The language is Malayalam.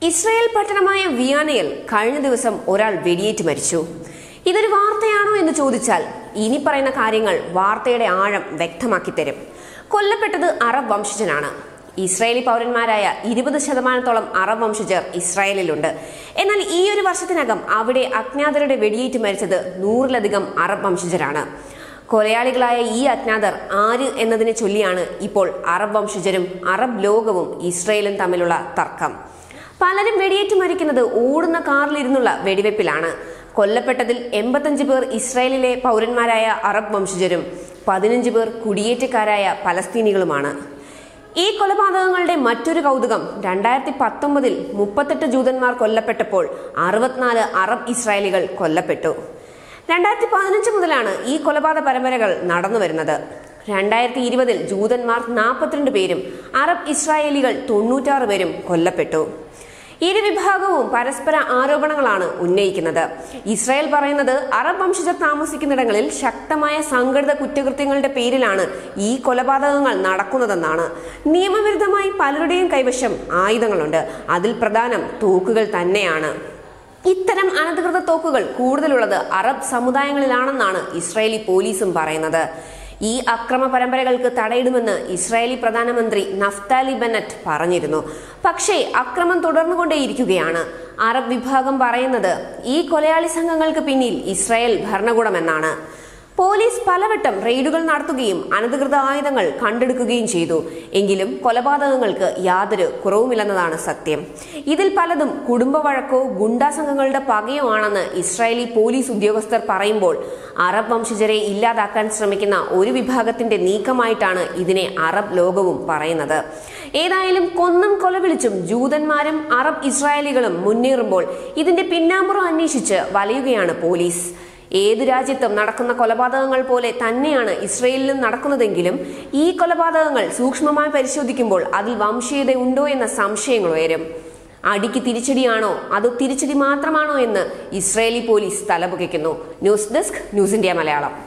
ഇസ്രായേൽ പട്ടണമായ വിയാനയിൽ കഴിഞ്ഞ ദിവസം ഒരാൾ വെടിയേറ്റ് മരിച്ചു ഇതൊരു വാർത്തയാണോ എന്ന് ചോദിച്ചാൽ ഇനി പറയുന്ന കാര്യങ്ങൾ വാർത്തയുടെ ആഴം വ്യക്തമാക്കി തരും കൊല്ലപ്പെട്ടത് അറബ് വംശജനാണ് ഇസ്രായേലി പൗരന്മാരായ ഇരുപത് ശതമാനത്തോളം അറബ് വംശജർ ഇസ്രായേലിലുണ്ട് എന്നാൽ ഈ ഒരു വർഷത്തിനകം അവിടെ അജ്ഞാതരുടെ വെടിയേറ്റ് മരിച്ചത് നൂറിലധികം അറബ് വംശജരാണ് കൊലയാളികളായ ഈ അജ്ഞാതർ ആര് എന്നതിനെ ചൊല്ലിയാണ് ഇപ്പോൾ അറബ് വംശജരും അറബ് ലോകവും ഇസ്രയേലും തമ്മിലുള്ള തർക്കം പലരും വെടിയേറ്റ് മരിക്കുന്നത് ഓടുന്ന കാറിലിരുന്നുള്ള വെടിവെപ്പിലാണ് കൊല്ലപ്പെട്ടതിൽ എൺപത്തഞ്ച് പേർ ഇസ്രായേലിലെ പൗരന്മാരായ അറബ് വംശജരും പതിനഞ്ച് പേർ കുടിയേറ്റക്കാരായ പലസ്തീനികളുമാണ് ഈ കൊലപാതകങ്ങളുടെ മറ്റൊരു കൗതുകം രണ്ടായിരത്തി പത്തൊമ്പതിൽ മുപ്പത്തെട്ട് ജൂതന്മാർ കൊല്ലപ്പെട്ടപ്പോൾ അറുപത്തിനാല് അറബ് ഇസ്രായേലികൾ കൊല്ലപ്പെട്ടു രണ്ടായിരത്തി പതിനഞ്ച് മുതലാണ് ഈ കൊലപാതക പരമ്പരകൾ നടന്നു വരുന്നത് രണ്ടായിരത്തി ഇരുപതിൽ ജൂതന്മാർ നാൽപ്പത്തിരണ്ട് പേരും അറബ് ഇസ്രായേലികൾ തൊണ്ണൂറ്റാറ് പേരും കൊല്ലപ്പെട്ടു ഇരു വിഭാഗവും പരസ്പര ആരോപണങ്ങളാണ് ഉന്നയിക്കുന്നത് ഇസ്രായേൽ പറയുന്നത് അറബ് വംശജർ താമസിക്കുന്നിടങ്ങളിൽ ശക്തമായ സംഘടിത കുറ്റകൃത്യങ്ങളുടെ പേരിലാണ് ഈ കൊലപാതകങ്ങൾ നടക്കുന്നതെന്നാണ് നിയമവിരുദ്ധമായി പലരുടെയും കൈവശം ആയുധങ്ങളുണ്ട് അതിൽ പ്രധാനം തോക്കുകൾ തന്നെയാണ് ഇത്തരം അനധികൃത തോക്കുകൾ കൂടുതലുള്ളത് അറബ് സമുദായങ്ങളിലാണെന്നാണ് ഇസ്രായേലി പോലീസും പറയുന്നത് ഈ അക്രമ പരമ്പരകൾക്ക് തടയിടുമെന്ന് ഇസ്രായേലി പ്രധാനമന്ത്രി നഫ്താലി ബെന്നറ്റ് പറഞ്ഞിരുന്നു പക്ഷേ അക്രമം തുടർന്നുകൊണ്ടേയിരിക്കുകയാണ് അറബ് വിഭാഗം പറയുന്നത് ഈ കൊലയാളി സംഘങ്ങൾക്ക് പിന്നിൽ ഇസ്രായേൽ ഭരണകൂടമെന്നാണ് പോലീസ് പലവട്ടം റെയ്ഡുകൾ നടത്തുകയും അനധികൃത ആയുധങ്ങൾ കണ്ടെടുക്കുകയും ചെയ്തു എങ്കിലും കൊലപാതകങ്ങൾക്ക് യാതൊരു കുറവുമില്ലെന്നതാണ് സത്യം ഇതിൽ പലതും കുടുംബ വഴക്കോ ഗുണ്ടാ സംഘങ്ങളുടെ പകയോ ആണെന്ന് ഇസ്രായേലി പോലീസ് ഉദ്യോഗസ്ഥർ പറയുമ്പോൾ അറബ് വംശജരെ ഇല്ലാതാക്കാൻ ശ്രമിക്കുന്ന ഒരു വിഭാഗത്തിന്റെ നീക്കമായിട്ടാണ് ഇതിനെ അറബ് ലോകവും പറയുന്നത് ഏതായാലും കൊന്നും കൊലവിളിച്ചും ജൂതന്മാരും അറബ് ഇസ്രായേലികളും മുന്നേറുമ്പോൾ ഇതിന്റെ പിന്നാമ്പുറം അന്വേഷിച്ച് വലയുകയാണ് പോലീസ് ഏത് രാജ്യത്തും നടക്കുന്ന കൊലപാതകങ്ങൾ പോലെ തന്നെയാണ് ഇസ്രയേലിലും നടക്കുന്നതെങ്കിലും ഈ കൊലപാതകങ്ങൾ സൂക്ഷ്മമായി പരിശോധിക്കുമ്പോൾ അതിൽ വംശീയത ഉണ്ടോ എന്ന സംശയങ്ങൾ ഉയരും അടിക്ക് തിരിച്ചടിയാണോ അതോ തിരിച്ചടി മാത്രമാണോ എന്ന് ഇസ്രയേലി പോലീസ് തലപുകയ്ക്കുന്നു news desk news India Malayalam